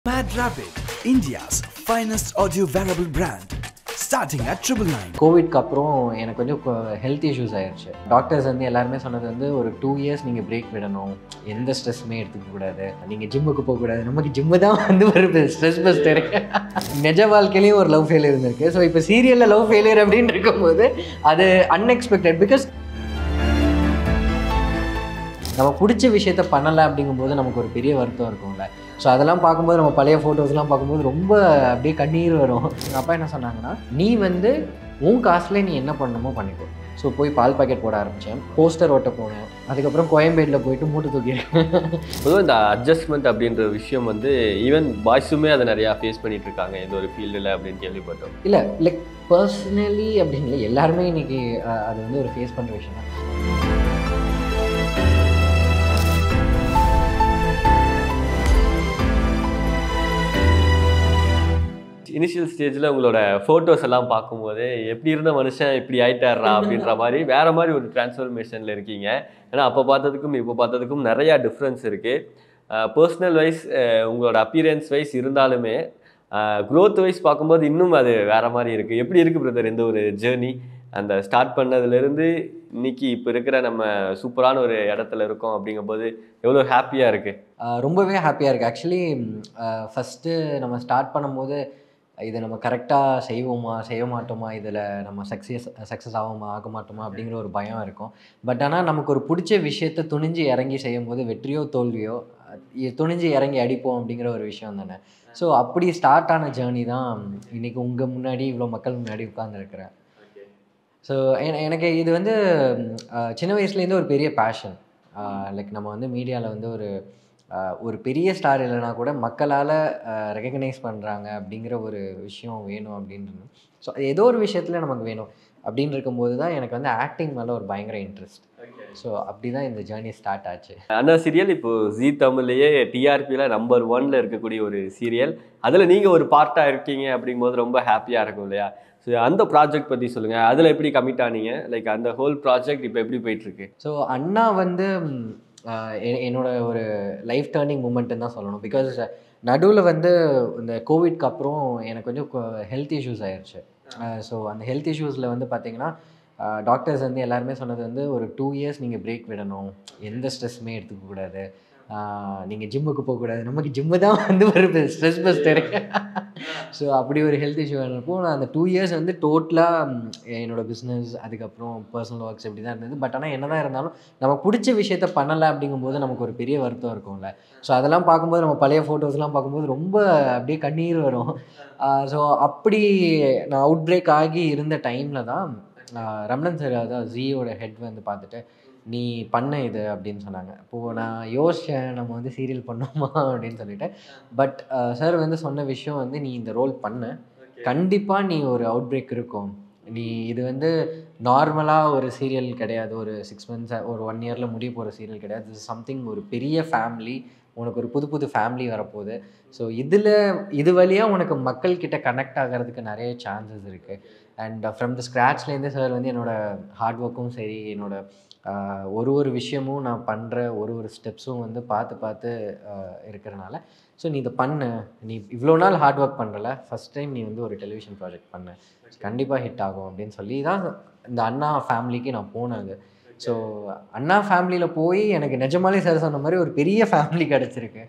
Mad Rabbit, India's finest audio wearable brand, starting at triple nine. கோவிட்க்கு அப்புறம் எனக்கு கொஞ்சம் health issues ஆயிடுச்சு doctors வந்து எல்லாருமே சொன்னது வந்து ஒரு டூ இயர்ஸ் நீங்கள் பிரேக் விடணும் எந்த ஸ்ட்ரெஸ்ஸுமே எடுத்துக்க கூடாது நீங்கள் ஜிம்முக்கு போகக்கூடாது நமக்கு ஜிம்மு தான் வந்து ஒரு ஸ்ட்ரெஸ் பஸ்டர் நிஜ வாழ்க்கையிலையும் ஒரு லவ் ஃபெயிலியர் இருந்திருக்கு ஸோ இப்போ சீரியலில் லவ் ஃபெயிலியர் அப்படின்னு இருக்கும்போது அது அன்எக்ஸ்பெக்டட் பிகாஸ் நம்ம பிடிச்ச விஷயத்த பண்ணலை அப்படிங்கும்போது நமக்கு ஒரு பெரிய வருத்தம் இருக்கும்ல ஸோ அதெல்லாம் பார்க்கும்போது நம்ம பழைய ஃபோட்டோஸ்லாம் பார்க்கும்போது ரொம்ப அப்படியே கண்ணீர் வரும் எங்கள் அப்பா என்ன சொன்னாங்கன்னா நீ வந்து உன் காசுல நீ என்ன பண்ணணுமோ பண்ணிக்கோ ஸோ போய் பால் பாக்கெட் போட ஆரம்பித்தேன் போஸ்டர் ஓட்ட போனேன் அதுக்கப்புறம் கோயம்பேடில் போயிட்டு மூட்டை தூக்கியிருக்கேன் பொதுவாக இந்த அட்ஜஸ்ட்மெண்ட் அப்படின்ற விஷயம் வந்து ஈவன் பாய்ஸுமே அதை நிறையா ஃபேஸ் பண்ணிட்டு இருக்காங்க இந்த ஒரு ஃபீல்டில் அப்படின்னு கேள்விப்பட்டோம் இல்லை லைக் பர்சனலி அப்படின்னு இல்லை எல்லாருமே இன்னைக்கு அஹ், அது வந்து ஒரு ஃபேஸ் பண்ணுற விஷயம் தான் இனிஷியல் ஸ்டேஜில் உங்களோட ஃபோட்டோஸ் எல்லாம் பார்க்கும்போது எப்படி இருந்த மனுஷன் இப்படி ஆயிட்டாரா அப்படின்ற மாதிரி வேற மாதிரி ஒரு டிரான்ஸ்ஃபர்மேஷனில் இருக்கீங்க ஏன்னா அப்போ பார்த்ததுக்கும் இப்போ பார்த்ததுக்கும் நிறையா டிஃப்ரென்ஸ் இருக்குது பர்சனல் வைஸ் உங்களோட அப்பியரன்ஸ் வைஸ் இருந்தாலுமே க்ரோத் வைஸ் பார்க்கும்போது இன்னும் அது வேற மாதிரி இருக்குது எப்படி இருக்குது பிரதர் இந்த ஒரு ஜேர்னி அந்த ஸ்டார்ட் பண்ணதுலேருந்து இன்னைக்கு இப்போ இருக்கிற நம்ம சூப்பரான ஒரு இடத்துல இருக்கோம் அப்படிங்கும்போது எவ்வளோ ஹாப்பியாக இருக்குது ஆஹ் ரொம்பவே ஹாப்பியாக இருக்குது ஆக்சுவலி ஃபஸ்ட்டு நம்ம ஸ்டார்ட் பண்ணும்போது இதை நம்ம கரெக்டாக செய்வோமா செய்ய மாட்டோமா இதில் நம்ம சக்ஸஸ் சக்ஸஸ் ஆகுமா ஆக மாட்டோமா அப்படிங்கிற ஒரு பயம் இருக்கும் பட் ஆனால் நமக்கு ஒரு பிடிச்ச விஷயத்த துணிஞ்சு இறங்கி செய்யும்போது வெற்றியோ தோல்வியோ அஹ் துணிஞ்சு இறங்கி அடிப்போம் அப்படிங்கிற ஒரு விஷயம் தானே ஸோ அப்படி ஸ்டார்ட் ஆன ஜேர்னி தான் இன்னைக்கு உங்கள் முன்னாடி இவ்வளோ மக்கள் முன்னாடி உட்காந்துருக்கிறேன் ஸோ எனக்கு இது வந்து ம், அஹ், சின்ன வயசுலேருந்து ஒரு பெரிய பேஷன் லைக் நம்ம வந்து மீடியாவில் வந்து ஒரு அஹ், ஒரு பெரிய ஸ்டார் இல்லைனா கூட மக்களால் ரெகக்னைஸ் பண்ணுறாங்க அப்படிங்கிற ஒரு விஷயம் வேணும் அப்படின்னு ஸோ ஏதோ ஒரு விஷயத்தில் நமக்கு வேணும் அப்படின்னு இருக்கும்போது தான் எனக்கு வந்து ஆக்டிங் மேலே ஒரு பயங்கர இன்ட்ரெஸ்ட் ஸோ அப்படி தான் இந்த ஜேர்னி ஸ்டார்ட் ஆச்சு அந்த சீரியல் இப்போ ஜி தமிழ்லேயே டிஆர்பியில் நம்பர் ஒன்ல இருக்கக்கூடிய ஒரு சீரியல் அதில் நீங்கள் ஒரு பார்ட்டாக இருக்கீங்க அப்படிங்கும்போது ரொம்ப ஹாப்பியாக இருக்கும் இல்லையா ஸோ அந்த ப்ராஜெக்ட் பற்றி சொல்லுங்கள் அதில் எப்படி கமிட் ஆனீங்க லைக் அந்த ஹோல் ப்ராஜெக்ட் இப்போ எப்படி போயிட்டுருக்கு ஸோ அண்ணா வந்து ம், ஆஹ் எ- என்னோட ஒரு லைஃப் டேர்னிங் மூமெண்ட்டுன்னு தான் சொல்லணும் பிகாஸ் நடுவில் வந்து இந்த கோவிட்க்கு அப்புறம் எனக்கு கொஞ்சம் ஹெல்த் இஷ்யூஸ் ஆயிடுச்சு ஸோ அந்த ஹெல்த் இஷ்யூஸில் வந்து பார்த்தீங்கன்னா டாக்டர்ஸ் வந்து எல்லாருமே சொன்னது வந்து ஒரு டூ இயர்ஸ் நீங்கள் பிரேக் விடணும் எந்த ஸ்ட்ரெஸ்ஸுமே எடுத்துக்க கூடாது நீங்கள் ஜிம்முக்கு போகக்கூடாது நமக்கு ஜிம்மு தான் வந்து ஒரு ஸ்ட்ரெஸ் பஸ்டர் ஸோ அப்படி ஒரு ஹெல்த் இஷ்யூ இருந்தப்போ நான் அந்த டூ இயர்ஸ் வந்து டோட்டலாக என்னோட பிஸ்னஸ் அதுக்கப்புறம் பர்சனல் ஒர்க்ஸ் இப்படி தான் இருந்தது பட் ஆனால் என்ன தான் இருந்தாலும் நம்ம பிடிச்ச விஷயத்த பண்ணலை அப்படிங்கும்போது நமக்கு ஒரு பெரிய வருத்தம் இருக்கும்ல ஸோ அதெல்லாம் பார்க்கும்போது நம்ம பழைய ஃபோட்டோஸ்லாம் பார்க்கும்போது ரொம்ப அப்படியே கண்ணீர் வரும் ஸோ அப்படி நான் அவுட் பிரேக் ஆகி இருந்த டைமில் தான் ஆஹ் ரமணன் சார் அதான் ஜியோட ஹெட் வந்து பார்த்துட்டு நீ பண்ண இது அப்படின்னு சொன்னாங்க இப்போது நான் யோசித்தேன் நம்ம வந்து சீரியல் பண்ணோமா அப்படின்னு சொல்லிட்டு பட் சார் வந்து சொன்ன விஷயம் வந்து நீ இந்த ரோல் பண்ண கண்டிப்பாக நீ ஒரு அவுட் பிரேக் இருக்கும் நீ இது வந்து நார்மலாக ஒரு சீரியல் கிடையாது ஒரு சிக்ஸ் மந்த்ஸ் ஒரு ஒன் இயரில் முடிய போகிற சீரியல் கிடையாது இது சம்திங் ஒரு பெரிய ஃபேமிலி உனக்கு ஒரு புது புது ஃபேமிலி வரப்போகுது ஸோ இதில் இது வழியாக உனக்கு மக்கள்கிட்ட கனெக்ட் ஆகிறதுக்கு நிறைய சான்சஸ் இருக்குது அண்ட் ஃப்ரம் த ஸ்க்ராட்ச்லேருந்து சார் வந்து என்னோட ஹார்ட் ஒர்க்கும் சரி என்னோட ஆஹ், ஒரு ஒரு விஷயமும் நான் பண்ணுற ஒரு ஒரு ஸ்டெப்ஸும் வந்து பார்த்து பார்த்து ஆஹ், இருக்கிறனால ஸோ நீ இதை பண்ணு நீ இவ்வளோ நாள் ஹார்ட் ஒர்க் பண்ணுறல ஃபஸ்ட் டைம் நீ வந்து ஒரு டெலிவிஷன் ப்ராஜெக்ட் பண்ணு கண்டிப்பாக ஹிட் ஆகும் அப்படின்னு சொல்லி தான் இந்த அண்ணா ஃபேமிலிக்கு நான் போனது ஸோ அண்ணா ஃபேமிலியில் போய் எனக்கு நிஜமாலே சார் சொன்ன மாதிரி ஒரு பெரிய ஃபேமிலி கிடச்சிருக்கு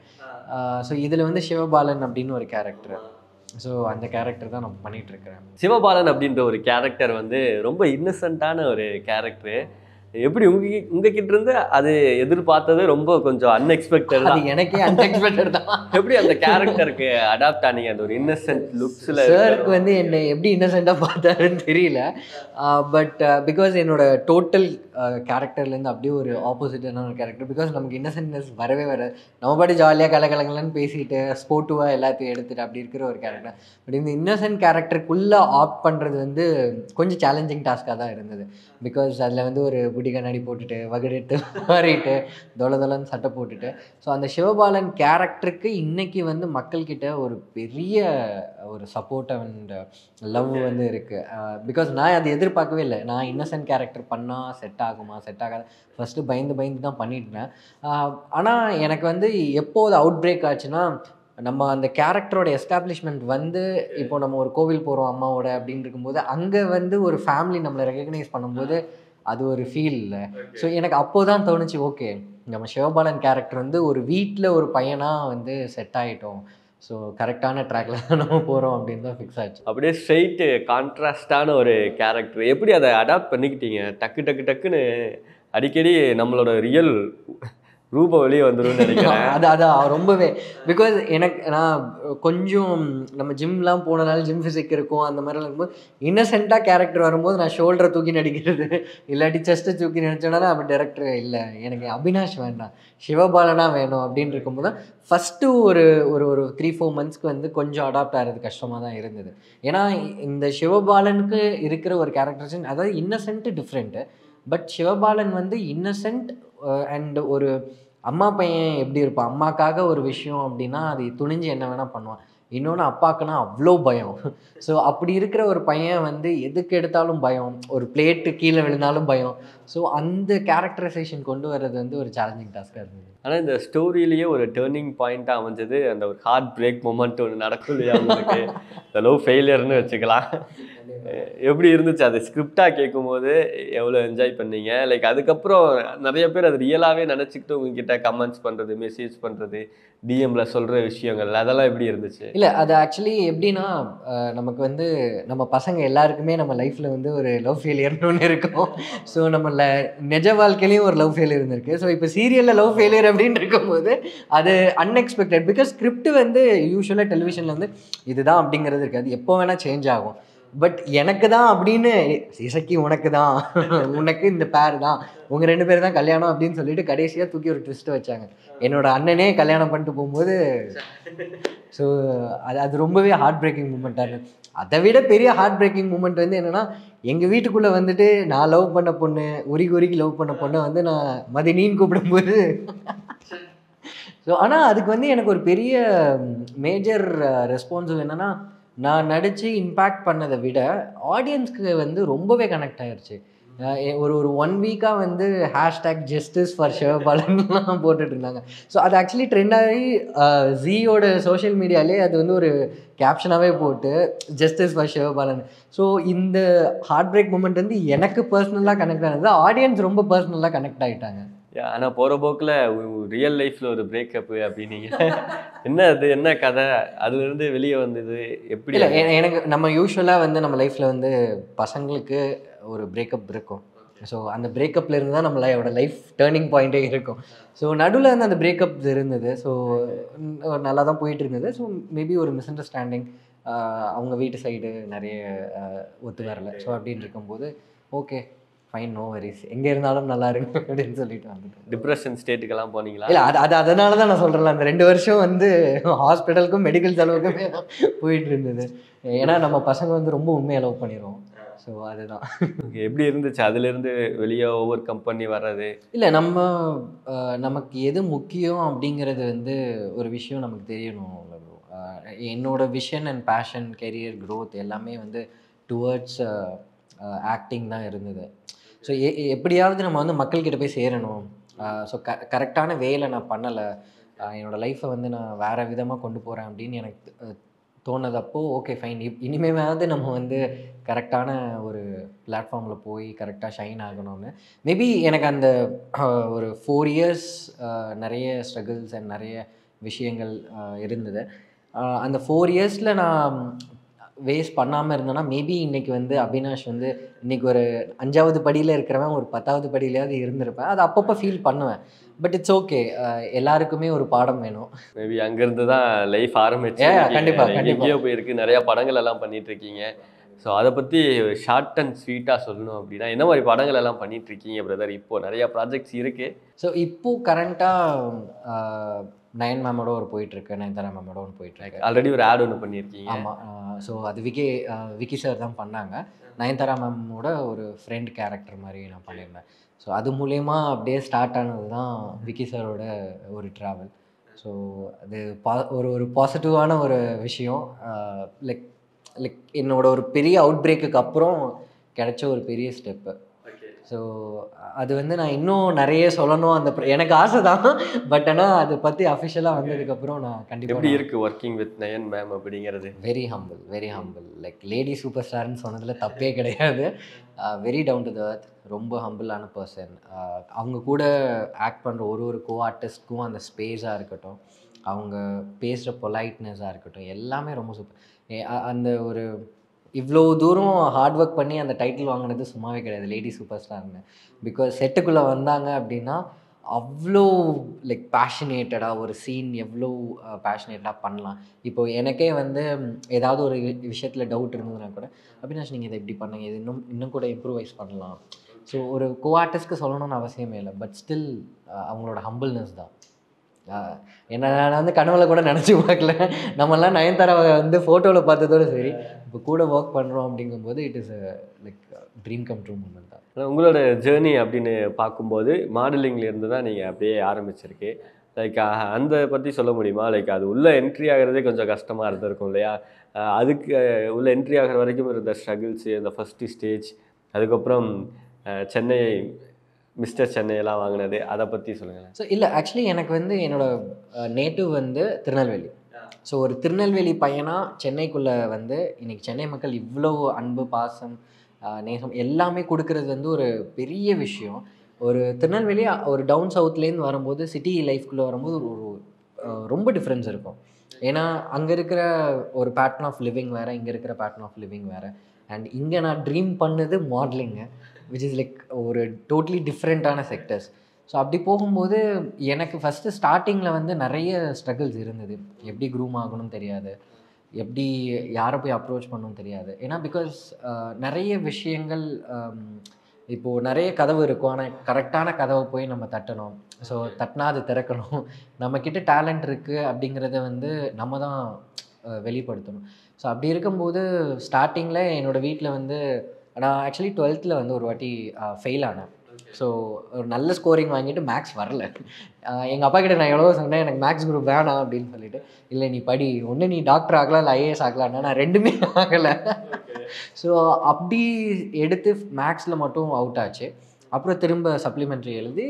ஸோ இதில் வந்து சிவபாலன் அப்படின்னு ஒரு கேரக்டர் ஸோ அந்த கேரக்டர் தான் நான் பண்ணிகிட்டு இருக்கிறேன் சிவபாலன் அப்படின்ற ஒரு கேரக்டர் வந்து ரொம்ப இன்னசென்ட்டான ஒரு கேரக்டர் எப்படி உங்க உங்ககிட்ட இருந்து அது எதிர்பார்த்தது ரொம்ப கொஞ்சம் அன்எக்ஸ்பெக்டட் அது எனக்கே அன்எக்ஸ்பெக்டட் தான் எப்படி அந்த கேரக்டருக்கு அடாப்ட் ஆனீங்க அந்த ஒரு இன்னசென்ட் லுக்ஸ்ல சாருக்கு வந்து என்னை எப்படி இன்னசென்ட்டாக பார்த்தாருன்னு தெரியல பட் பிகாஸ் என்னோட டோட்டல் கேரக்டர்லேருந்து அப்படியே ஒரு ஆப்போசிட்டான ஒரு கேரக்டர் பிகாஸ் நமக்கு இன்னசென்ட்னஸ் வரவே வராது நம்ம பாட்டு ஜாலியாக கலகலங்கலன்னு பேசிட்டு ஸ்போர்ட்டிவாக எல்லாத்தையும் எடுத்துட்டு அப்படி இருக்கிற ஒரு கேரக்டர் பட் இந்த இன்னசென்ட் கேரக்டருக்குள்ளே ஆப்ட் பண்ணுறது வந்து கொஞ்சம் சேலஞ்சிங் டாஸ்க்காக தான் இருந்தது பிகாஸ் அதில் வந்து ஒரு புடி கண்ணாடி போட்டுட்டு வகுடெட்டு மாறிட்டு தொல தொலன்னு சட்டை போட்டுட்டு ஸோ அந்த சிவபாலன் கேரக்டருக்கு இன்னைக்கு வந்து மக்கள்கிட்ட ஒரு பெரிய ஒரு சப்போர்ட் அண்ட் லவ் வந்து இருக்குது பிகாஸ் நான் அதை எதிர்பார்க்கவே இல்லை நான் இன்னசென்ட் கேரக்டர் பண்ணால் செட் ஆகுமா செட் ஆகாது ஃபஸ்ட்டு பயந்து பயந்து தான் பண்ணிட்டு இருந்தேன் ஆனால் எனக்கு வந்து எப்போ அது அவுட் பிரேக் ஆச்சுன்னா நம்ம அந்த கேரக்டரோட எஸ்டாப்ளிஷ்மெண்ட் வந்து இப்போ நம்ம ஒரு கோவில் போகிறோம் அம்மாவோட அப்படின்னு இருக்கும்போது அங்கே வந்து ஒரு ஃபேமிலி நம்மளை ரெகக்னைஸ் பண்ணும்போது அது ஒரு ஃபீல் இல்லை ஸோ எனக்கு அப்போ தான் தோணுச்சு ஓகே நம்ம சிவபாலன் கேரக்டர் வந்து ஒரு வீட்டில் ஒரு பையனாக வந்து செட் ஆகிட்டோம் ஸோ கரெக்டான ட்ராக்ல தான் நம்ம போகிறோம் அப்படின்னு தான் ஃபிக்ஸ் ஆச்சு அப்படியே ஸ்ட்ரெயிட்டு கான்ட்ராஸ்டான ஒரு கேரக்டர் எப்படி அதை அடாப்ட் பண்ணிக்கிட்டீங்க டக்கு டக்கு டக்குன்னு அடிக்கடி நம்மளோட ரியல் ரூப வெளியே வந்துரும்னு நினைக்கிறேன் அது அதான் ரொம்பவே பிகாஸ் எனக்கு நான் கொஞ்சம் நம்ம ஜிம்லாம் போனனால ஜிம் ஃபிசிக் இருக்கும் அந்த மாதிரிலாம் இருக்கும்போது இன்னசென்ட்டாக கேரக்டர் வரும்போது நான் ஷோல்டரை தூக்கி நடிக்கிறது இல்லாட்டி செஸ்ட்டை தூக்கி நடிச்சோன்னா அப்படி டேரக்டர் இல்லை எனக்கு அபினாஷ் வேண்டாம் சிவபாலனா வேணும் அப்படின்னு இருக்கும்போது தான் ஃபஸ்ட்டு ஒரு ஒரு ஒரு த்ரீ ஃபோர் மந்த்ஸ்க்கு வந்து கொஞ்சம் அடாப்ட் ஆகிறது கஷ்டமாக தான் இருந்தது ஏன்னா இந்த சிவபாலனுக்கு இருக்கிற ஒரு கேரக்டர்ஸ் அதாவது இன்னசென்ட்டு டிஃப்ரெண்ட்டு பட் சிவபாலன் வந்து இன்னசென்ட் அண்ட் ஒரு அம்மா பையன் எப்படி இருப்பான் அம்மாக்காக ஒரு விஷயம் அப்படின்னா அது துணிஞ்சு என்ன வேணால் பண்ணுவான் இன்னொன்று அப்பாக்குன்னா அவ்வளோ பயம் ஸோ அப்படி இருக்கிற ஒரு பையன் வந்து எதுக்கு எடுத்தாலும் பயம் ஒரு பிளேட்டு கீழே விழுந்தாலும் பயம் ஸோ அந்த கேரக்டரைசேஷன் கொண்டு வர்றது வந்து ஒரு சேலஞ்சிங் டாஸ்காக இருந்தது ஆனால் இந்த ஸ்டோரியிலேயே ஒரு டேர்னிங் பாயிண்ட்டாக அமைஞ்சது அந்த ஒரு ஹார்ட் பிரேக் மூமெண்ட் ஒன்று நடக்கும் இல்லையா உங்களுக்கு இந்த லவ் ஃபெயிலியர்னு வச்சுக்கலாம் எப்படி இருந்துச்சு அது ஸ்கிரிப்டாக கேட்கும்போது எவ்வளோ என்ஜாய் பண்ணீங்க லைக் அதுக்கப்புறம் நிறைய பேர் அது ரியலாகவே நினச்சிக்கிட்டு உங்ககிட்ட கமெண்ட்ஸ் பண்ணுறது மெசேஜ் பண்ணுறது டிஎம்ல சொல்கிற விஷயங்கள் அதெல்லாம் எப்படி இருந்துச்சு இல்லை அது ஆக்சுவலி எப்படின்னா அஹ், நமக்கு வந்து நம்ம பசங்க எல்லாருக்குமே நம்ம லைஃப்பில் வந்து ஒரு லவ் ஃபெயிலியர்னு ஒன்று இருக்கும் ஸோ நம்ம ல நிஜ வாழ்க்கையிலையும் ஒரு லவ் ஃபெயிலியர் இருந்திருக்கு ஸோ இப்போ சீரியலில் லவ் ஃபெயிலியர் அப்படின்னு இருக்கும்போது அது அன்எக்ஸ்பெக்டட் பிகாஸ் ஸ்கிரிப்ட் வந்து யூஸ்வலாக டெலிவிஷனில் வந்து இதுதான் அப்படிங்கிறது இருக்காது எப்போ வேணால் சேஞ்ச் ஆகும் பட் எனக்கு தான் அப்படின்னு இசக்கி உனக்கு தான் உனக்கு இந்த பேர் தான் உங்கள் ரெண்டு பேர் தான் கல்யாணம் அப்படின்னு சொல்லிட்டு கடைசியாக தூக்கி ஒரு ட்விஸ்ட் வச்சாங்க என்னோட அண்ணனே கல்யாணம் பண்ணிட்டு போகும்போது ஸோ அது அது ரொம்பவே ஹார்ட் பிரேக்கிங் மூமெண்ட்டாக இருந்தது அதை விட பெரிய ஹார்ட் பிரேக்கிங் மூமெண்ட் வந்து என்னென்னா எங்கள் வீட்டுக்குள்ளே வந்துட்டு நான் லவ் பண்ண பொண்ணு உருகி உருகி லவ் பண்ண பொண்ணை வந்து நான் மதினின்னு கூப்பிடும்போது ஸோ ஆனால் அதுக்கு வந்து எனக்கு ஒரு பெரிய மேஜர் ரெஸ்பான்சிவ் என்னென்னா நான் நடித்து இம்பேக்ட் பண்ணதை விட ஆடியன்ஸ்க்கு வந்து ரொம்பவே கனெக்ட் ஆயிருச்சு அஹ் எ- ஒரு ஒரு ஒன் வீக்காக வந்து ஹேஷ்டேக் ஜஸ்டிஸ் ஃபார் சிவபாலன்லாம் போட்டுட்டு இருந்தாங்க ஸோ அது ஆக்சுவலி ட்ரெண்ட் ஆகி ஜியோட சோஷியல் மீடியாலே அது வந்து ஒரு கேப்ஷனாகவே போட்டு ஜஸ்டிஸ் ஃபார் சிவபாலன் ஸோ இந்த ஹார்ட் பிரேக் மூமெண்ட் வந்து எனக்கு பர்சனலாக கனெக்ட் ஆனது ஆடியன்ஸ் ரொம்ப பர்சனலாக கனெக்ட் ஆகிட்டாங்க ஆனால் போகிற போக்கில் ரியல் லைஃப்பில் ஒரு பிரேக்கப்பு அப்படின்னீங்க என்ன அது என்ன கதை அதுலேருந்து வெளியே வந்தது எப்படி இல்லை எனக்கு நம்ம யூஸ்வலாக வந்து நம்ம லைஃப்பில் வந்து பசங்களுக்கு ஒரு பிரேக்கப் இருக்கும் ஸோ அந்த பிரேக்கப்ல இருந்து தான் நம்மளோட லைஃப் டேர்னிங் பாயிண்டே இருக்கும் ஸோ நடுவில் வந்து அந்த பிரேக்கப் இருந்தது ஸோ நல்லா தான் போயிட்டு இருந்தது ஸோ மேபி ஒரு மிஸ் அண்டர்ஸ்டாண்டிங் அவங்க வீட்டு சைடு நிறைய ஆஹ், ஒத்து வரல ஸோ அப்படின்னு இருக்கும்போது ஓகே ஃபைன் நோ வரிஸ் எங்கே இருந்தாலும் நல்லா இருக்கு அப்படின்னு சொல்லிட்டு வந்துட்டோம் டிப்ரெஷன் ஸ்டேட்டுக்கெல்லாம் போனீங்களா இல்லை அது அது அதனால தான் நான் சொல்கிறேன் அந்த ரெண்டு வருஷம் வந்து ஹாஸ்பிட்டலுக்கும் மெடிக்கல் செலவுக்குமே தான் போயிட்டு இருந்தது ஏன்னா நம்ம பசங்க வந்து ரொம்ப உண்மையை லவ் பண்ணிடுவோம் ஸோ அதுதான் Okay, எப்படி இருந்துச்சு அதுலேருந்து வெளியே ஓவர் கம் பண்ணி வர்றது இல்லை நம்ம அஹ், நமக்கு எது முக்கியம் அப்படிங்கிறது வந்து ஒரு விஷயம் நமக்கு தெரியணும் bro. அஹ், என்னோட vision and passion career growth எல்லாமே வந்து டுவர்ட்ஸ் ஆக்டிங் தான் இருந்தது ஸோ எப்படியாவது நம்ம வந்து மக்கள்கிட்ட போய் சேரணும் ஸோ க கரெக்டான வேலை நான் பண்ணலை என்னோட லைஃப்பை வந்து நான் வேறு விதமாக கொண்டு போகிறேன் அப்படின்னு எனக்கு அஹ், தோணுதப்போ ஓகே ஃபைன் இனிமேவாவது நம்ம வந்து கரெக்டான ஒரு பிளாட்ஃபார்மில் போய் கரெக்டாக ஷைன் ஆகணும்னு மேபி எனக்கு அந்த அஹ், ஒரு ஃபோர் இயர்ஸ் நிறைய ஸ்ட்ரகிள்ஸ் அண்ட் நிறைய விஷயங்கள் அஹ், இருந்தது அஹ், அந்த ஃபோர் இயர்ஸில் நான் வேஸ்ட் பண்ணாமல் இருந்தேன்னா மேபி இன்னைக்கு வந்து அபினாஷ் வந்து இன்னைக்கு ஒரு அஞ்சாவது படியில் இருக்கிறவன் ஒரு பத்தாவது படியிலையாவது இருந்திருப்பேன் அது அப்பப்போ ஃபீல் பண்ணுவேன் பட் இட்ஸ் ஓகே எல்லாருக்குமே ஒரு பாடம் வேணும் மேபி அங்கேருந்து தான் லைஃப் ஆரம்பிச்சு Yeah, கண்டிப்பா, கண்டிப்பா. எங்கேயோ போயிருக்கு நிறைய படங்கள் எல்லாம் பண்ணிட்டு இருக்கீங்க ஸோ அதை பற்றி ஷார்ட் அண்ட் ஸ்வீட்டாக சொல்லணும் அப்படின்னா என்ன மாதிரி படங்கள் எல்லாம் பண்ணிட்டு இருக்கீங்க பிரதர் இப்போ நிறைய ப்ராஜெக்ட்ஸ் இருக்கு ஸோ இப்போ கரண்ட்டாக நயன் மேமோட ஒரு போயிட்டுருக்கு நயன்தாரா மேமோட ஒரு போயிட்டுருக்கு ஆல்ரெடி ஒரு ஆட் ஒன்று பண்ணியிருக்கீங்க ஆமாம் ஸோ அது விக்கி அஹ், விக்கி சார் தான் பண்ணாங்க நயன்தாரா மேமோட ஒரு ஃப்ரெண்ட் கேரக்டர் மாதிரி நான் பண்ணியிருந்தேன் ஸோ அது மூலயமா அப்படியே ஸ்டார்ட் ஆனது தான் விக்கி சாரோட ஒரு ட்ராவல் ஸோ அது பா ஒரு ஒரு பாசிட்டிவான ஒரு விஷயம் லைக் லைக் என்னோட ஒரு பெரிய அவுட் பிரேக்குக்கு அப்புறம் கிடைச்ச ஒரு பெரிய ஸ்டெப்பு ஸோ அது வந்து நான் இன்னும் நிறைய சொல்லணும் அந்த pr- எனக்கு ஆசை தான் பட் ஆனால் அதை பற்றி அஃபிஷியலாக வந்ததுக்கப்புறம் நான் எப்படி கண்டிப்பாக இருக்கு ஒர்க்கிங் வித் நயன் மேம் அப்படிங்கிறது very humble very humble like lady super ஸ்டார்னு சொன்னதில் தப்பே கிடையாது very down to the earth ரொம்ப ஹம்பிளான பர்சன் அவங்க கூட ஆக்ட் பண்ணுற ஒரு ஒரு கோ ஆர்டிஸ்ட்க்கும் அந்த ஸ்பேஸாக இருக்கட்டும் அவங்க பேசுகிற பொலைட்னஸாக இருக்கட்டும் எல்லாமே ரொம்ப சூப்பர் அந்த ஒரு இவ்வளோ தூரம் ஹார்ட் ஒர்க் பண்ணி அந்த டைட்டில் வாங்கினது சும்மாவே கிடையாது லேடி சூப்பர் ஸ்டார்னு பிகாஸ் செட்டுக்குள்ளே வந்தாங்க அப்படின்னா அவ்வளோ லைக் பேஷனேட்டடாக ஒரு சீன் எவ்வளோ பேஷனேட்டடாக பண்ணலாம் இப்போ எனக்கே வந்து ம், ஏதாவது ஒரு விஷயத்தில் டவுட் இருந்ததுன்னா கூட அபினாஷ் நீங்கள் இதை இப்படி பண்ணுங்க இது இன்னும் இன்னும் கூட இம்ப்ரூவைஸ் பண்ணலாம் ஸோ ஒரு கோ ஆர்டிஸ்ட்க்கு சொல்லணும்னு அவசியமே இல்லை பட் ஸ்டில் அவங்களோட ஹம்பிள்னஸ் தான் ஆஹ் என்ன நான் வந்து கனவுல கூட நினச்சி பார்க்கல நம்மலாம் நயன்தாராவை வந்து ஃபோட்டோவில் பார்த்ததோட சரி இப்போ கூட ஒர்க் பண்ணுறோம் அப்படிங்கும்போது it is like dream come true moment தான் ஆனா உங்களோட ஜேர்னி அப்படின்னு பார்க்கும்போது மாடலிங்ல இருந்து தான் நீங்கள் அப்படியே ஆரம்பிச்சிருக்கு லைக் அந்த பற்றி சொல்ல முடியுமா லைக் அது உள்ள என்ட்ரி ஆகிறதே கொஞ்சம் கஷ்டமாக இருந்திருக்கும் இல்லையா அஹ் அதுக்கு அஹ், உள்ள என்ட்ரி ஆகிற வரைக்கும் இருந்த ஸ்ட்ரகிள்ஸு அந்த ஃபஸ்ட்டு ஸ்டேஜ் அதுக்கப்புறம் அஹ், சென்னை மிஸ்டர் சென்னையெல்லாம் வாங்கினது அதை பற்றி சொல்லுங்களேன் ஸோ இல்லை ஆக்சுவலி எனக்கு வந்து என்னோட நேட்டிவ் வந்து திருநெல்வேலி ஸோ ஒரு திருநெல்வேலி பையனாக சென்னைக்குள்ளே வந்து இன்னைக்கு சென்னை மக்கள் இவ்வளோ அன்பு பாசம் ஆஹ் நேசம் எல்லாமே கொடுக்கறது வந்து ஒரு பெரிய விஷயம் ஒரு திருநெல்வேலி ஒரு டவுன் சவுத்லேருந்து வரும்போது சிட்டி லைஃப்குள்ளே வரும்போது ஒரு ஒரு ஆஹ் ரொம்ப டிஃப்ரென்ஸ் இருக்கும் ஏன்னா அங்கே இருக்கிற ஒரு பேட்டர்ன் ஆஃப் லிவிங் வேறு இங்கே இருக்கிற பேட்டர்ன் ஆஃப் லிவிங் வேறு அண்ட் இங்கே நான் ட்ரீம் பண்ணது மாடலிங்கு விச் இஸ் லைக் ஒரு டோட்லி டிஃப்ரெண்ட்டான செக்டர்ஸ் ஸோ அப்படி போகும்போது எனக்கு ஃபஸ்ட்டு ஸ்டார்டிங்கில் வந்து நிறைய ஸ்ட்ரகிள்ஸ் இருந்தது எப்படி க்ரூம் ஆகணும்னு தெரியாது எப்படி யாரை போய் அப்ரோச் பண்ணணும்னு தெரியாது ஏன்னா பிகாஸ் நிறைய விஷயங்கள் இப்போது நிறைய கதவு இருக்கும் ஆனால் கரெக்டான கதவை போய் நம்ம தட்டணும் ஸோ தட்டினா அது திறக்கணும் நம்மக்கிட்ட டேலண்ட் இருக்குது அப்படிங்கிறத வந்து நம்ம தான் அஹ், வெளிப்படுத்தணும் ஸோ அப்படி இருக்கும்போது ஸ்டார்டிங்கில் என்னோடய வீட்டில் வந்து நான் ஆக்சுவலி டுவெல்த்தில் வந்து ஒரு வாட்டி ஃபெயில் ஆனேன் ஸோ ஒரு நல்ல ஸ்கோரிங் வாங்கிட்டு மேக்ஸ் வரல எங்கள் அப்பா கிட்ட நான் எவ்வளவோ சொன்னேன் எனக்கு மேக்ஸ் குரூப் வேணாம் அப்படின்னு சொல்லிட்டு இல்லை நீ படி ஒன்று நீ டாக்டர் ஆகலாம் இல்லை ஐஏஎஸ் ஆகலாம்னா நான் ரெண்டுமே ஆகலை ஸோ அப்படி எடுத்து மேக்ஸில் மட்டும் அவுட் ஆச்சு அப்புறம் திரும்ப சப்ளிமெண்ட்ரி எழுதி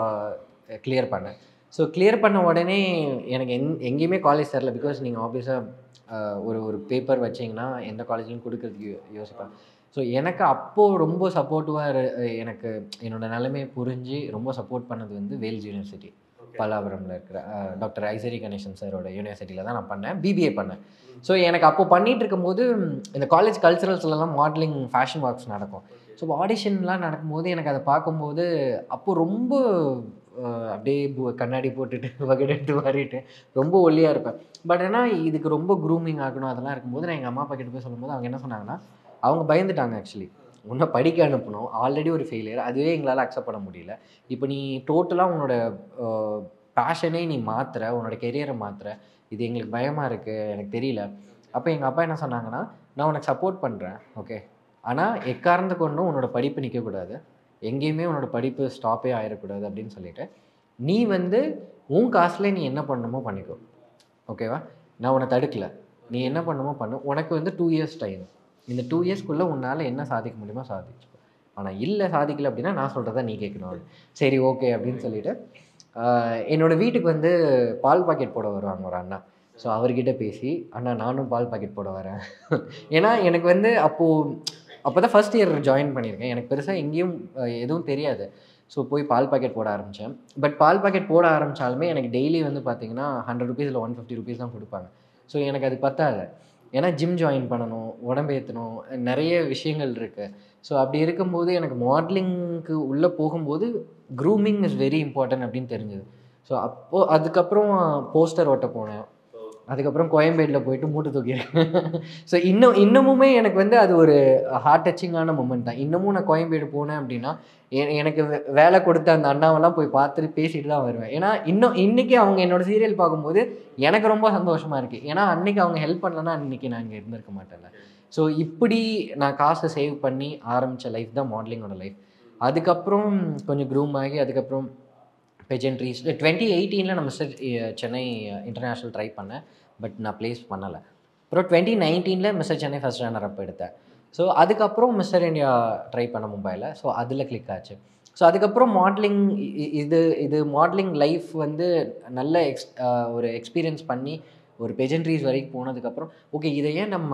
கிளியர் பண்ணேன் ஸோ கிளியர் பண்ண உடனே எனக்கு எங் எங்கேயுமே காலேஜ் தரல பிகாஸ் நீங்கள் ஆப்வியஸாக ஒரு ஒரு பேப்பர் வச்சிங்கன்னா எந்த காலேஜ்லையும் கொடுக்கறதுக்கு யோ- யோசிப்பேன் ஸோ எனக்கு அப்போது ரொம்ப சப்போர்ட்டிவாக எனக்கு என்னோட நிலைமையை புரிஞ்சு ரொம்ப சப்போர்ட் பண்ணது வந்து வேல்ஸ் யூனிவர்சிட்டி பல்லாவரமில் இருக்கிற டாக்டர் ஐசரி கணேசன் சாரோட யூனிவர்சிட்டியில் தான் நான் பண்ணேன் பிபிஏ பண்ணேன் ஸோ எனக்கு அப்போ பண்ணிட்டு இருக்கும்போது ம், இந்த காலேஜ் கல்ச்சுரல்ஸ்லலாம் மாடலிங் ஃபேஷன் ஒர்க்ஸ் நடக்கும் ஸோ ஆடிஷன்லாம் நடக்கும்போது எனக்கு அதை பார்க்கும்போது அப்போ ரொம்ப அஹ், அப்படியே பு- கண்ணாடி போட்டுட்டு வகடு எடுத்து மாறிட்டு ரொம்ப ஒல்லியாக இருப்பேன் பட் ஆனால் இதுக்கு ரொம்ப க்ரூமிங் ஆகணும் அதெல்லாம் இருக்கும்போது நான் எங்கள் அம்மா அப்பா கிட்ட போய் சொல்லும்போது அவங்க என்ன சொன்னாங்கன்னா அவங்க பயந்துட்டாங்க ஆக்சுவலி உன்னை படிக்க அனுப்பணும் ஆல்ரெடி ஒரு ஃபெயிலியர் அதுவே எங்களால் அக்செப்ட் பண்ண முடியல இப்போ நீ டோட்டலாக உன்னோட பேஷனே நீ மாற்றுற உன்னோட கெரியரை மாற்றுற இது எங்களுக்கு பயமாக இருக்குது எனக்கு தெரியல அப்போ எங்கள் அப்பா என்ன சொன்னாங்கன்னா நான் உனக்கு சப்போர்ட் பண்ணுறேன் ஓகே ஆனால் எக்காரணத்தை கொண்டும் உன்னோட படிப்பு நிற்கக்கூடாது எங்கேயுமே உன்னோட படிப்பு ஸ்டாப்பே ஆயிடக்கூடாது அப்படின்னு சொல்லிட்டு நீ வந்து உன் காசுல நீ என்ன பண்ணணுமோ பண்ணிக்கோ ஓகேவா நான் உன்னை தடுக்கல நீ என்ன பண்ணணுமோ பண்ணு உனக்கு வந்து டூ இயர்ஸ் டைம் இந்த டூ இயர்ஸ்க்குள்ளே உன்னால் என்ன சாதிக்க முடியுமோ சாதிச்சுக்கோ ஆனால் இல்லை சாதிக்கல அப்படின்னா நான் சொல்கிறத நீ கேட்கணும் அப்படி. சரி ஓகே அப்படின்னு சொல்லிட்டு ஆஹ், என்னோட வீட்டுக்கு வந்து பால் பாக்கெட் போட வருவாங்க ஒரு அண்ணா ஸோ அவர்கிட்ட பேசி அண்ணா நானும் பால் பாக்கெட் போட வரேன் ஏன்னா எனக்கு வந்து அப்போது அப்போ தான் ஃபஸ்ட் இயர் ஜாயின் பண்ணியிருக்கேன் எனக்கு பெருசாக எங்கேயும் அஹ், எதுவும் தெரியாது ஸோ போய் பால் பாக்கெட் போட ஆரம்பித்தேன் பட் பால் பாக்கெட் போட ஆரம்பித்தாலுமே எனக்கு டெய்லி வந்து பார்த்தீங்கன்னா ஹண்ட்ரட் ருபீஸ் இல்லை ஒன் ஃபிஃப்டி ருபீஸ் தான் கொடுப்பாங்க ஸோ எனக்கு அது பத்தாது ஏன்னா ஜிம் ஜாயின் பண்ணணும் உடம்பு ஏற்றணும் நிறைய விஷயங்கள் இருக்குது ஸோ அப்படி இருக்கும்போது எனக்கு மாடலிங்க்கு உள்ளே போகும்போது க்ரூமிங் இஸ் வெரி இம்பார்ட்டன்ட் அப்படின்னு தெரிஞ்சது ஸோ அப்போது அதுக்கப்புறம் போஸ்டர் ஓட்ட போனேன் அதுக்கப்புறம் கோயம்பேடில் போயிட்டு மூட்டை தூக்கியிருக்கேன் ஸோ இன்னும் இன்னமுமே எனக்கு வந்து அது ஒரு ஹார்ட் டச்சிங்கான மூமெண்ட் தான் இன்னமும் நான் கோயம்பேடு போனேன் அப்படின்னா எ- எனக்கு வே- வேலை கொடுத்த அந்த அண்ணாவெல்லாம் போய் பார்த்துட்டு பேசிட்டு தான் வருவேன் ஏன்னா இன்னும் இன்னைக்கு அவங்க என்னோட சீரியல் பார்க்கும்போது எனக்கு ரொம்ப சந்தோஷமா இருக்கு ஏன்னா அன்னைக்கு அவங்க ஹெல்ப் பண்ணலன்னா இன்னைக்கு நான் இங்கே இருந்திருக்க மாட்டேன்ல ஸோ இப்படி நான் காசை சேவ் பண்ணி ஆரம்பித்த லைஃப் தான் மாடலிங்கோட லைஃப் அதுக்கப்புறம் கொஞ்சம் க்ரூம் ஆகி அதுக்கப்புறம் பெஜென்ட்ரிஸ் டுவெண்ட்டி எயிட்டீனில் நான் மிஸ்டர் சென்னை இன்டர்நேஷ்னல் ட்ரை பண்ணேன் பட் நான் ப்ளேஸ் பண்ணலை அப்புறம் டுவெண்ட்டி நைன்டீனில் mister Chennai first runner up எடுத்தேன் ஸோ அதுக்கப்புறம் மிஸ்டர் இந்தியா ட்ரை பண்ண மும்பையில் ஸோ அதில் கிளிக் ஆச்சு ஸோ அதுக்கப்புறம் மாடலிங் இது இது மாடலிங் லைஃப் வந்து நல்ல எக்ஸ் ஒரு எக்ஸ்பீரியன்ஸ் பண்ணி ஒரு பெஜென்ட்ரிஸ் வரைக்கும் போனதுக்கப்புறம் ஓகே இதை ஏன் நம்ம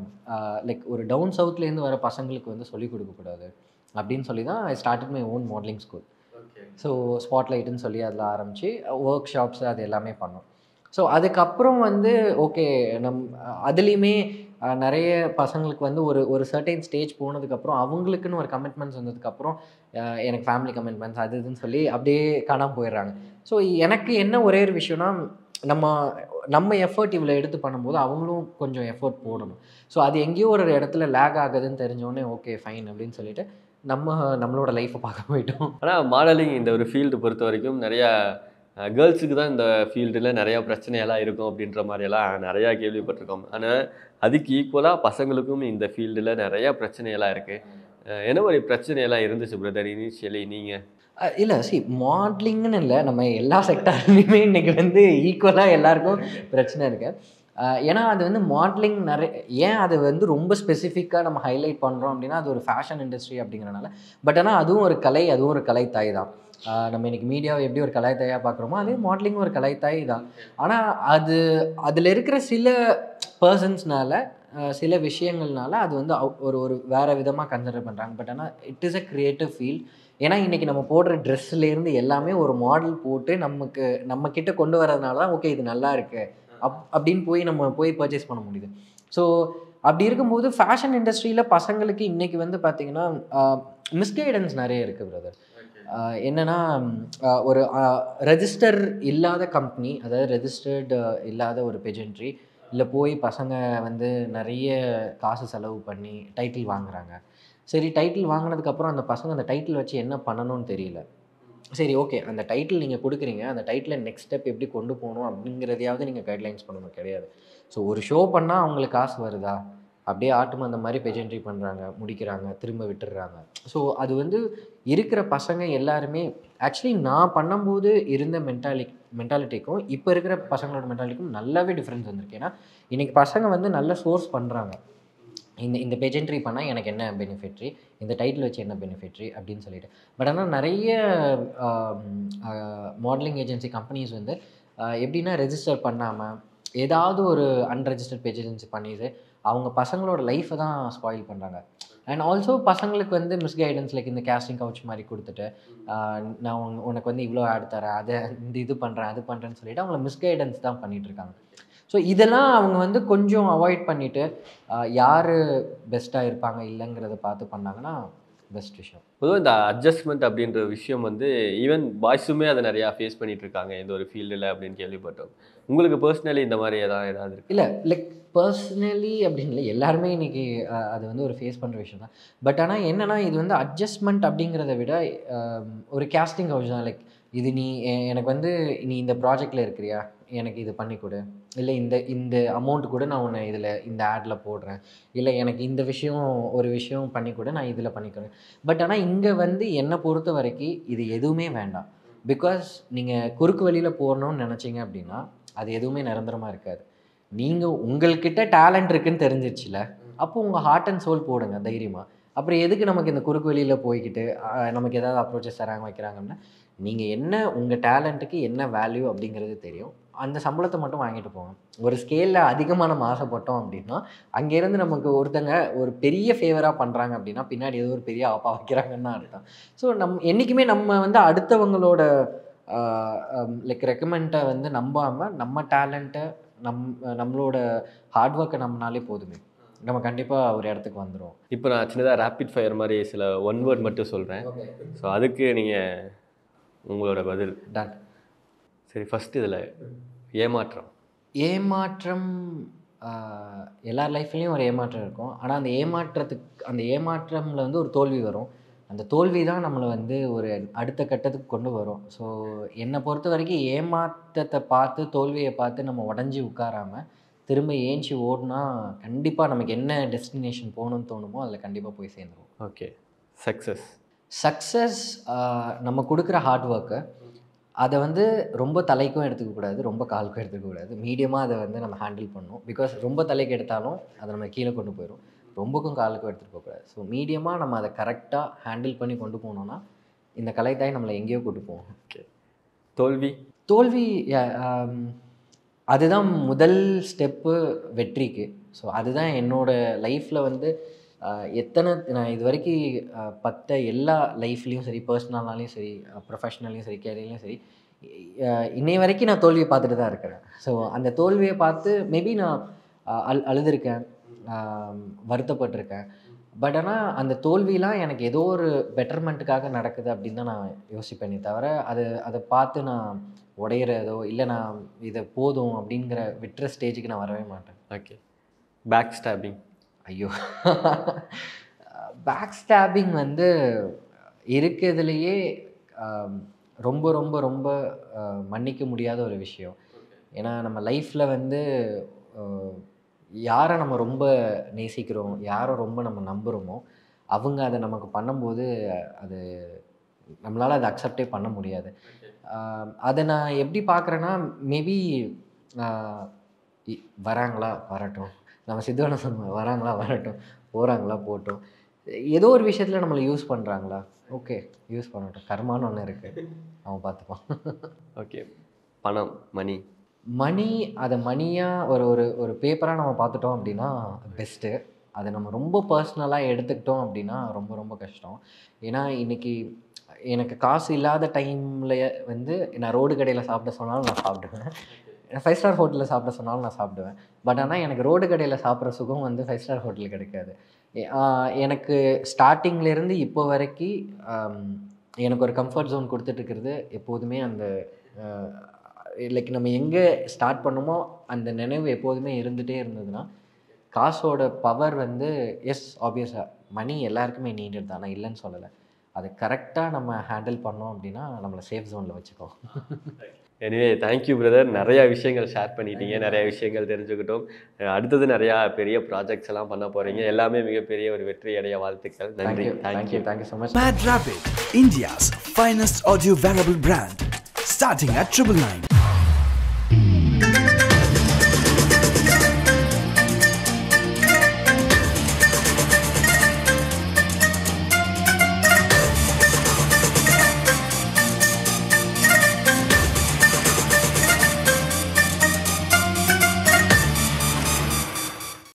லைக் ஒரு டவுன் சவுத்லேருந்து வர பசங்களுக்கு வந்து சொல்லிக் கொடுக்கக்கூடாது அப்படின்னு சொல்லி தான் I started my own modelling school so ஸ்பாட்லைட்டுன்னு சொல்லி அதில் ஆரம்பித்து ஒர்க் ஷாப்ஸ் அது எல்லாமே பண்ணோம் ஸோ அதுக்கப்புறம் வந்து ஓகே நம் அதுலேயுமே அஹ், நிறைய பசங்களுக்கு வந்து ஒரு ஒரு சர்டைன் ஸ்டேஜ் போனதுக்கப்புறம் அவங்களுக்குன்னு ஒரு கமிட்மெண்ட்ஸ் வந்ததுக்கப்புறம் அஹ், எனக்கு ஃபேமிலி கமிட்மெண்ட்ஸ் அது இதுன்னு சொல்லி அப்படியே காணாமல் போயிடுறாங்க ஸோ எனக்கு என்ன ஒரே ஒரு விஷயம்னா நம்ம நம்ம எஃபர்ட் இவ்வளோ எடுத்து பண்ணும்போது அவங்களும் கொஞ்சம் எஃபர்ட் போடணும் ஸோ அது எங்கேயோ ஒரு இடத்துல லேக் ஆகுதுன்னு தெரிஞ்சோடனே ஓகே ஃபைன் அப்படின்னு சொல்லிட்டு நம்ம நம்மளோட லைஃப்பை பார்க்க போயிட்டோம் ஆனால் மாடலிங் இந்த ஒரு ஃபீல்டு பொறுத்த வரைக்கும் நிறையா கேர்ள்ஸுக்கு தான் இந்த ஃபீல்டில் நிறையா பிரச்சனையெல்லாம் இருக்கும் அப்படின்ற மாதிரியெல்லாம் நிறையா கேள்விப்பட்டிருக்கோம் ஆனால் அதுக்கு ஈக்குவலாக பசங்களுக்கும் இந்த ஃபீல்டில் நிறையா பிரச்சனையெல்லாம் இருக்குது என்ன மாதிரி பிரச்சனையெல்லாம் இருந்துச்சு பிரதர் இனிஷியலி நீங்கள் அஹ் இல்ல சி மாடலிங்னு இல்லை நம்ம எல்லா செக்டார்லையுமே இன்னைக்கு வந்து ஈக்குவலாக எல்லாருக்கும் பிரச்சனை இருக்கு அஹ் ஏன்னா அது வந்து மாடலிங் நிறைய ஏன் அது வந்து ரொம்ப ஸ்பெசிஃபிக்காக நம்ம ஹைலைட் பண்ணுறோம் அப்படின்னா அது ஒரு ஃபேஷன் இண்டஸ்ட்ரி அப்படிங்கிறனால பட் ஆனால் அதுவும் ஒரு கலை அதுவும் ஒரு கலைத்தாய் தான் அஹ் நம்ம இன்னைக்கு மீடியாவை எப்படி ஒரு கலைத்தாயாக பார்க்குறோமோ அதே மாடலிங் ஒரு கலைத்தாய் தான் ஆனால் அது அதில் இருக்கிற சில பர்சன்ஸ்னால சில விஷயங்கள்னால அது வந்து அவு- ஒரு ஒரு வேறு விதமாக கன்சிடர் பண்ணுறாங்க பட் ஆனால் it is a creative field ஏன்னா இன்றைக்கி நம்ம போடுற ட்ரெஸ்லேருந்து எல்லாமே ஒரு மாடல் போட்டு நமக்கு நம்ம கிட்ட கொண்டு வரதுனால தான் ஓகே இது நல்லா இருக்கு அப் அப்படின்னு போய் நம்ம போய் பர்ச்சேஸ் பண்ண முடியுது ஸோ அப்படி இருக்கும்போது ஃபேஷன் இண்டஸ்ட்ரியில் பசங்களுக்கு இன்றைக்கி வந்து பார்த்திங்கன்னா மிஸ்கைடன்ஸ் நிறைய இருக்குது பிரதர் என்னென்னா ஒரு ரெஜிஸ்டர் இல்லாத கம்பெனி அதாவது ரெஜிஸ்டர்டு இல்லாத ஒரு பெஜென்ட்ரி இல்லை போய் பசங்க வந்து நிறைய காசு செலவு பண்ணி டைட்டில் வாங்குறாங்க சரி டைட்டில் வாங்கினதுக்கப்புறம் அந்த பசங்க அந்த டைட்டில் வச்சு என்ன பண்ணணும்னு தெரியல சரி ஓகே அந்த டைட்டில் நீங்கள் கொடுக்குறீங்க அந்த டைட்டில் நெக்ஸ்ட் ஸ்டெப் எப்படி கொண்டு போகணும் அப்படிங்கிறதையாவது நீங்கள் கைட்லைன்ஸ் பண்ணணும் கிடையாது ஸோ ஒரு ஷோ பண்ணால் அவங்களுக்கு காசு வருதா அப்படியே ஆட்டும் அந்த மாதிரி பெஜென்ட்ரி பண்ணுறாங்க முடிக்கிறாங்க திரும்ப விட்டுடுறாங்க ஸோ அது வந்து இருக்கிற பசங்க எல்லாருமே ஆக்சுவலி நான் பண்ணும்போது இருந்த மென்டாலி மென்டாலிட்டிக்கும் இப்போ இருக்கிற பசங்களோட மென்டாலிட்டிக்கும் நல்லாவே டிஃப்ரென்ஸ் வந்திருக்கு ஏன்னா இன்றைக்கி பசங்க வந்து நல்ல சோர்ஸ் பண்ணுறாங்க இந்த இந்த பெஜென்ட்ரி பண்ணால் எனக்கு என்ன பெனிஃபிட்ரி இந்த டைட்டில் வச்சு என்ன பெனிஃபிட்ரி அப்படின்னு சொல்லிட்டு பட் ஆனால் நிறைய மாடலிங் ஏஜென்சி கம்பெனிஸ் வந்து ஆஹ் எப்படின்னா ரெஜிஸ்டர் பண்ணாமல் ஏதாவது ஒரு அன்ரெஜிஸ்டர்ட் ஏஜென்சி பண்ணிட்டு அவங்க பசங்களோட லைஃப்பை தான் ஸ்பாயில் பண்ணுறாங்க அண்ட் ஆல்சோ பசங்களுக்கு வந்து மிஸ்கைடன்ஸ் லைக் இந்த கேஸ்டிங் கவுச் மாதிரி கொடுத்துட்டு ஆஹ் நான் உன்- உனக்கு வந்து இவ்வளோ ஆட் தரேன் அதை இந்த இது பண்ணுறேன் அது பண்ணுறேன்னு சொல்லிட்டு அவங்கள மிஸ்கைடன்ஸ் தான் பண்ணிட்டு இருக்காங்க ஸோ இதெல்லாம் அவங்க வந்து கொஞ்சம் அவாய்ட் பண்ணிவிட்டு யார் பெஸ்ட்டாக இருப்பாங்க இல்லைங்கிறத பார்த்து பண்ணாங்கன்னா பெஸ்ட் விஷயம் பொதுவாக இந்த அட்ஜஸ்ட்மெண்ட் அப்படின்ற விஷயம் வந்து ஈவன் பாய்ஸுமே அதை நிறையா ஃபேஸ் பண்ணிட்டு இருக்காங்க இந்த ஒரு ஃபீல்டில் அப்படின்னு கேள்விப்பட்டோம் உங்களுக்கு பர்சனலி இந்த மாதிரி ஏதாவது ஏதாவது இருக்கு இல்லை லைக் பர்சனலி அப்படின்னு இல்லை எல்லாருமே இன்னைக்கு அஹ், அது வந்து ஒரு ஃபேஸ் பண்ணுற விஷயம் தான் பட் ஆனால் என்னன்னா இது வந்து அட்ஜஸ்ட்மெண்ட் அப்படிங்கிறத விட அஹ், ஒரு கேஸ்டிங் ஹவுஸ் தான் லைக் இது நீ எ- எனக்கு வந்து நீ இந்த ப்ராஜெக்டில் இருக்கிறியா எனக்கு இது பண்ணி கொடு இல்லை இந்த இந்த அமௌண்ட் கூட நான் உன்னை இதில் இந்த ஆடில் போடுறேன் இல்லை எனக்கு இந்த விஷயம் ஒரு விஷயம் பண்ணி கொடு நான் இதில் பண்ணிக்கிறேன் பட் ஆனால் இங்கே வந்து என்னை பொறுத்த வரைக்கும் இது எதுவுமே வேண்டாம் பிகாஸ் நீங்கள் குறுக்கு வழியில் போகணும்னு நினச்சிங்க அப்படின்னா அது எதுவுமே நிரந்தரமாக இருக்காது நீங்கள் உங்கள்கிட்ட டேலண்ட் இருக்குன்னு தெரிஞ்சிருச்சுல அப்போ உங்கள் ஹார்ட் அண்ட் சோல் போடுங்க தைரியமாக அப்புறம் எதுக்கு நமக்கு இந்த குறுக்கு வழியில் போய்கிட்டு ஆஹ், நமக்கு ஏதாவது அப்ரோச்சஸ் தராங்க வைக்கிறாங்கன்னா நீங்கள் என்ன உங்கள் டேலண்ட்டுக்கு என்ன வேல்யூ அப்படிங்கிறது தெரியும் அந்த சம்பளத்தை மட்டும் வாங்கிட்டு போங்க ஒரு ஸ்கேலில் அதிகமாக நம்ம ஆசைப்பட்டோம் அப்படின்னா அங்கேருந்து நமக்கு ஒருத்தங்க ஒரு பெரிய ஃபேவராக பண்ணுறாங்க அப்படின்னா பின்னாடி ஏதோ ஒரு பெரிய ஆப்பா வைக்கிறாங்கன்னு தான் அர்த்தம் ஸோ நம் என்றைக்குமே நம்ம வந்து அடுத்தவங்களோட லைக் ரெக்கமெண்ட்டை வந்து நம்பாமல் நம்ம டேலண்ட்டை நம் நம்மளோட ஹார்ட் ஒர்க்கை நம்மனாலே போதுமே நம்ம கண்டிப்பாக ஒரு இடத்துக்கு வந்துடும் இப்போ நான் சின்னதாக ரேபிட் ஃபயர் மாதிரி சில ஒன் வேர்ட் மட்டும் சொல்கிறேன் ஸோ அதுக்கு நீங்கள் உங்களோட பதில் டன் சரி ஃபஸ்ட்டு இதில் ஏமாற்றம் ஏமாற்றம் ஆஹ், எல்லார் லைஃப்லேயும் ஒரு ஏமாற்றம் இருக்கும் ஆனால் அந்த ஏமாற்றத்துக்கு அந்த ஏமாற்றம்ல வந்து ஒரு தோல்வி வரும் அந்த தோல்வி தான் நம்மளை வந்து ஒரு அடுத்த கட்டத்துக்கு கொண்டு வரும் ஸோ என்னை பொறுத்த வரைக்கும் ஏமாற்றத்தை பார்த்து தோல்வியை பார்த்து நம்ம உடஞ்சி உட்காராம திரும்ப ஏஞ்சி ஓடினா கண்டிப்பாக நமக்கு என்ன டெஸ்டினேஷன் போகணும்னு தோணுமோ அதில் கண்டிப்பாக போய் சேர்ந்துருவோம் ஓகே சக்ஸஸ் சக்ஸஸ் நம்ம கொடுக்குற ஹார்ட் ஒர்க்கு அதை வந்து ரொம்ப தலைக்கும் எடுத்துக்கக்கூடாது ரொம்ப காலுக்கும் எடுத்துக்கக்கூடாது மீடியமாக அதை வந்து நம்ம ஹேண்டில் பண்ணணும் பிகாஸ் ரொம்ப தலைக்கு எடுத்தாலும் அதை நம்ம கீழே கொண்டு போயிடும் ரொம்பக்கும் காலுக்கும் எடுத்துகிட்டு போகக்கூடாது ஸோ மீடியமாக நம்ம அதை கரெக்டாக ஹேண்டில் பண்ணி கொண்டு போனோம்னா இந்த கலைத்தாய் நம்மளை எங்கேயோ கூட்டு போகும் ஓகே தோல்வி தோல்வி யா- ஆம், அதுதான் முதல் ஸ்டெப்பு வெற்றிக்கு ஸோ அதுதான் என்னோட லைஃப்பில் வந்து ஆஹ், எத்தனை நான் இது வரைக்கும் ஆஹ், பத்த எல்லா லைஃப்லேயும் சரி பர்சனல்னாலையும் சரி ப்ரொஃபஷ்னல்லையும் சரி கேரியர்லையும் சரி ஆஹ், இன்னை வரைக்கும் நான் தோல்வியை பார்த்துட்டு தான் இருக்கிறேன் ஸோ அந்த தோல்வியை பார்த்து மேபி நான் ஆஹ், அழு அழுதுருக்கேன் ஆம், வருத்தப்பட்டிருக்கேன் பட் ஆனால் அந்த தோல்விலாம் எனக்கு ஏதோ ஒரு பெட்டர்மெண்ட்டுக்காக நடக்குது அப்படின்னு தான் நான் யோசிப்பேனே தவிர அது அதை பார்த்து நான் உடையிறதோ இல்லை நான் இதை போதும் அப்படிங்கிற விட்டுற ஸ்டேஜுக்கு நான் வரவே மாட்டேன் ஓகே பேக் ஸ்டாப்பிங் ஐயோ பேக் ஸ்டாபிங் வந்து இருக்கிறதுலையே ஆம், ரொம்ப ரொம்ப ரொம்ப ஆ, மன்னிக்க முடியாத ஒரு விஷயம் ஏன்னா நம்ம லைஃப்பில் வந்து ஆ, யாரை நம்ம ரொம்ப நேசிக்கிறோம் யாரை ரொம்ப நம்ம நம்புகிறோமோ அவங்க அதை நமக்கு பண்ணும்போது அது நம்மளால் அதை அக்செப்டே பண்ண முடியாது ஆம், அதை நான் எப்படி பார்க்குறேன்னா மேபி வராங்களா வரட்டும் நம்ம சித்துவன சொன்ன வராங்களா வரட்டும் போகிறாங்களா போட்டும் ஏதோ ஒரு விஷயத்தில் நம்மளை யூஸ் பண்ணுறாங்களா ஓகே யூஸ் பண்ணட்டும் கர்மான்னு ஒன்று இருக்குது அவன் பார்த்துப்பான் ஓகே பணம் மணி மணி அதை மணியாக ஒரு ஒரு ஒரு பேப்பராக நம்ம பார்த்துட்டோம் அப்படின்னா பெஸ்ட்டு அதை நம்ம ரொம்ப பர்சனலாக எடுத்துக்கிட்டோம் அப்படின்னா ரொம்ப ரொம்ப கஷ்டம் ஏன்னா இன்னைக்கு எனக்கு காசு இல்லாத டைமில் வந்து நான் ரோடு கடையில் சாப்பிட சொன்னாலும் நான் சாப்பிடுவேன் ஃபைவ் ஸ்டார் ஹோட்டலில் சாப்பிட சொன்னாலும் நான் சாப்பிடுவேன் பட் ஆனால் எனக்கு ரோடு கடையில் சாப்பிட்ற சுகம் வந்து ஃபைவ் ஸ்டார் ஹோட்டலில் கிடைக்காது எ- ஆஹ் எனக்கு ஸ்டார்டிங்லேருந்து இப்போ வரைக்கும் ஆம், எனக்கு ஒரு கம்ஃபர்ட் ஜோன் கொடுத்துட்ருக்கிறது எப்போதுமே அந்த லைக் நம்ம எங்கே ஸ்டார்ட் பண்ணோமோ அந்த நினைவு எப்போதுமே இருந்துகிட்டே இருந்ததுன்னா காசோட பவர் வந்து எஸ் ஆப்வியஸாக மணி எல்லாருக்குமே நீடட் தான் நான் இல்லைன்னு சொல்லலை அதை கரெக்டாக நம்ம ஹேண்டில் பண்ணோம் அப்படின்னா நம்மளை சேஃப் ஜோனில் வச்சுக்கோ எனிவே தேங்க்யூ பிரதர் நிறைய விஷயங்கள் ஷேர் பண்ணிட்டீங்க நிறைய விஷயங்கள் தெரிஞ்சுக்கிட்டோம் அஹ் அடுத்தது நிறையா பெரிய ப்ராஜெக்ட்ஸ் எல்லாம் பண்ண போறீங்க எல்லாமே மிகப்பெரிய ஒரு வெற்றி அடைய வாழ்த்துக்கள் நன்றி thank you thank you thank you thank you so much Mad Rapid, India's finest audio wearable brand, starting at triple nine.